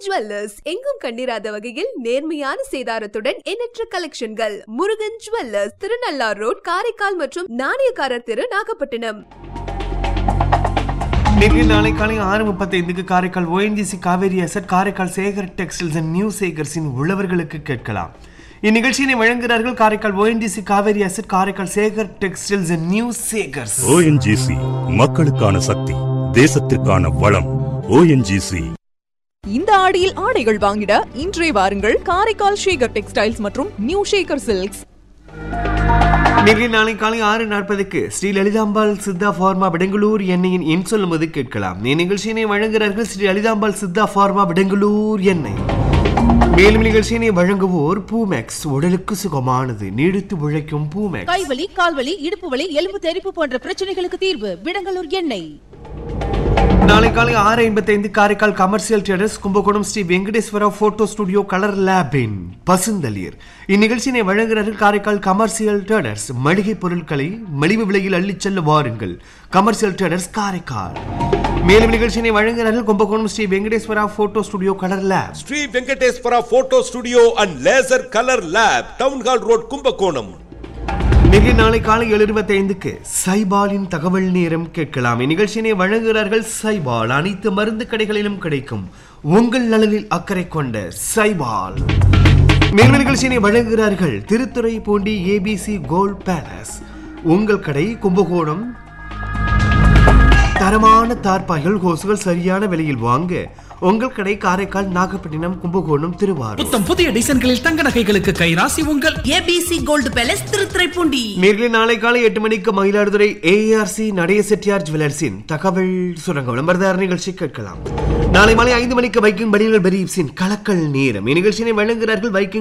jewellers எங்கும் கண்டிராத வகையில் நேர்மையான சேதாரத்துடன் எண்ணற்ற கலெக்ஷன்கள் முருகன் ஜுவல்லர்ஸ் திருநள்ளார் ரோட் காரைக்கால் மற்றும் நாணயக்காரர் தெரு நாகப்பட்டினம் நேற்று நாளை காலை ஆறு முப்பத்தைந்துக்கு Karaikal ONGC Kaveri asset Karaikal Sekar textiles and new சேகர்ஸின் உழவர்களுக்கு கேட்கலாம் இந்நிகழ்ச்சியினை வழங்குகிறார்கள் Karaikal ONGC Kaveri asset Karaikal Sekar textiles and new Sekars ONGC மக்களுக்கான சக்தி தேசத்திற்கான வளம் ஓஎன்ஜிசி இந்த ஆடியில் ஆடைகள் வாங்கிட இன்றே வாருங்கள் காரைக்கால் ஷேகர் டெக்ஸ்டைல்ஸ் மற்றும் நியூ ஷேகர் சில்க்ஸ் நேற்று நாளை காலை ஆறு நாற்பதுக்கு ஸ்ரீ லலிதாம்பாள் சித்தா ஃபார்மா விடங்களூர் எண்ணெயின் எண் சொல்லும்போது கேட்கலாம் இந்நிகழ்ச்சியினை வழங்குகிறார்கள் ஸ்ரீ லலிதாம்பாள் சித்தா ஃபார்மா விடங்களூர் எண்ணெய் மேலும் நிகழ்ச்சியினை வழங்குவோர் பூமேக்ஸ் உடலுக்கு சுகமானது நீடித்து உழைக்கும் பூமேக்ஸ் கைவலி கால்வலி இடுப்பு வலி எலும்பு தெறிப்பு போன்ற பிரச்சனைகளுக்கு தீர்வு விடங்கலூர் எண்ணெய் நாளை காலை ஆறு ஐம்பத்தைந்து Karaikal commercial traders Kumbakonam Sri Venkateswara photo studio colour லேபின் பசுந்தளிர் இந்நிகழ்ச்சியினை வழங்குகிறார்கள் காரைக்கால் கமர்ஷியல் ட்ரேடர்ஸ் மளிகை பொருட்களை மலிவு விலையில் அள்ளிச் செல்ல வாருங்கள் கமர்ஷியல் ட்ரேடர்ஸ் காரைக்கால் மேலும் நிகழ்ச்சியினை வழங்குகிறார்கள் Kumbakonam Sri Venkateswara photo studio colour lab Sri Venkateswara photo studio and laser colour lab town hall road Kumbakonam மிக நாளை காலை ஏழு இருபத்தைந்துக்கு சைபாலின் தகவல் நேரம் கேட்கலாம் இந்நிகழ்ச்சியினை வழங்குகிறார்கள் சைபால் அனைத்து மருந்து கடைகளிலும் கிடைக்கும் உங்கள் நலனில் அக்கறை கொண்ட சைபால் மேலும் நிகழ்ச்சியினை வழங்குகிறார்கள் Thiruthuraipoondi ABC gold palace உங்கள் கடை கும்பகோணம் தரமான தார்பாய்கள் ஹோசுகள் சரியான விலையில் வாங்க உங்கள் கடை காரைக்கால் நாகப்பட்டினம் கும்பகோணம் திருவாரூர் புத்தம் புதிய டிசைன்களில் தங்க நகைகளுக்கு கைராசி உங்கள் ஏபிசி கோல்டு பேலஸ் திருத்துறைப்பூண்டி நேர்களை நாளை காலை எட்டு மணிக்கு மயிலாடுதுறை ஏஆர்சி நடய செட்டியார் ஜுவல்லர்ஸின் தகவல் சுரங்க விளம்பரதார நிகழ்ச்சி கேட்கலாம் நாளை மாலை ஐந்து மணிக்கு வைக்கிங் படிகள் பெரீப்ஸின் கலக்கல் நேரம் இந்நிகழ்ச்சியினை வழங்குகிறார்கள் வைக்கிங்